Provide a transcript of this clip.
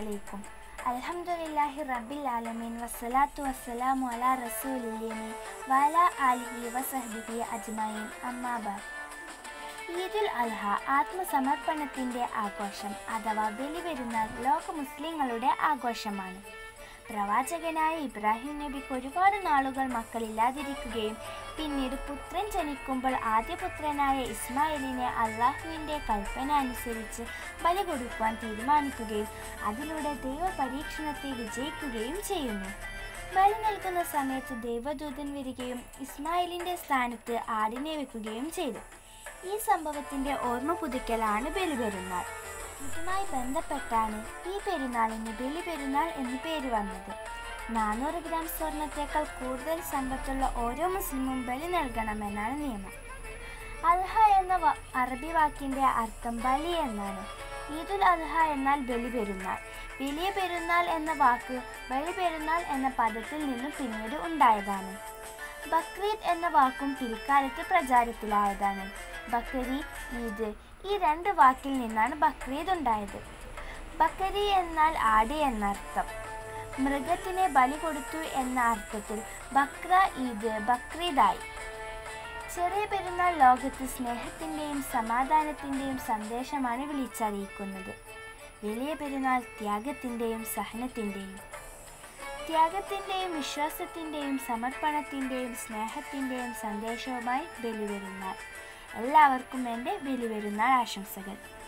അലൈക്കും അൽഹംദുലില്ലാഹി റബ്ബിൽ ആലമീൻ വസ്സലാത്തു വസ്സലാമു അലാ റസൂലില്ലീനി വഅല ആലിഹി വസഹ്ബിഹി അജ്മഈൻ അമ്മാ ബഅദ് ഈദുൽ അൽഹ ആത്മസമർപ്പണത്തിൻ്റെ ആഘോഷം അഥവാ ബലിപെരുന്നാൾ ലോക മുസ്ലിങ്ങളുടെ ആഘോഷമാണ് പ്രവാചകനായ ഇബ്രാഹിം നബിക്ക് ഒരുപാട് നാളുകൾ മക്കളില്ലാതിരിക്കുകയും പിന്നീട് പുത്രൻ ജനിക്കുമ്പോൾ ആദ്യപുത്രനായ ഇസ്മായിലിനെ അള്ളാഹുവിൻ്റെ കൽപ്പന അനുസരിച്ച് ബലി കൊടുക്കുവാൻ തീരുമാനിക്കുകയും അതിലൂടെ ദൈവ പരീക്ഷണത്തെ വിജയിക്കുകയും ചെയ്യുന്നു ബലി നൽകുന്ന സമയത്ത് ദൈവദൂതൻ വരികയും ഇസ്മായിലിൻ്റെ സ്ഥാനത്ത് ആടിനെ വെക്കുകയും ചെയ്തു ഈ സംഭവത്തിൻ്റെ ഓർമ്മ പുതുക്കലാണ് ബലിപെരുന്നാൾ ഇതുമായി ബന്ധപ്പെട്ടാണ് ഈ പെരുന്നാളിന് ബലി പെരുന്നാൾ എന്ന് പേര് വന്നത് നാനൂറ് ഗ്രാം സ്വർണത്തേക്കാൾ കൂടുതൽ സമ്പത്തുള്ള ഓരോ മുസ്ലിമും ബലി നൽകണമെന്നാണ് നിയമം അൽഹ എന്ന വ- അറബി വാക്കിൻ്റെ അർത്ഥം ബലി എന്നാണ് ഈദുൽ അൽഹ എന്നാൽ ബലി പെരുന്നാൾ വലിയ പെരുന്നാൾ എന്ന വാക്ക് ബലി പെരുന്നാൾ എന്ന പദത്തിൽ നിന്നും പിന്നീട് ഉണ്ടായതാണ് ബക്രീദ് എന്ന വാക്കും പിൽക്കാലത്ത് പ്രചാരത്തിലായതാണ് ബക്കരി ഈദ് ഈ രണ്ട് വാക്കിൽ നിന്നാണ് ബക്രീദ് ഉണ്ടായത് ബക്കരി എന്നാൽ ആട് എന്നർത്ഥം മൃഗത്തിനെ ബലി കൊടുത്തു എന്ന അർത്ഥത്തിൽ ബക്ര ഈദ് ബക്രീദായി ചെറിയ പെരുന്നാൾ ലോകത്ത് സ്നേഹത്തിൻ്റെയും സമാധാനത്തിൻ്റെയും സന്ദേശമാണ് വിളിച്ചറിയിക്കുന്നത് വലിയ പെരുന്നാൾ ത്യാഗത്തിൻ്റെയും സഹനത്തിൻ്റെയും ത്യാഗത്തിൻ്റെയും വിശ്വാസത്തിൻ്റെയും സമർപ്പണത്തിൻ്റെയും സ്നേഹത്തിൻ്റെയും സന്ദേശവുമായി ബലിപെരുന്നാൾ എല്ലാവർക്കും എൻ്റെ ബലിപെരുന്നാൾ ആശംസകൾ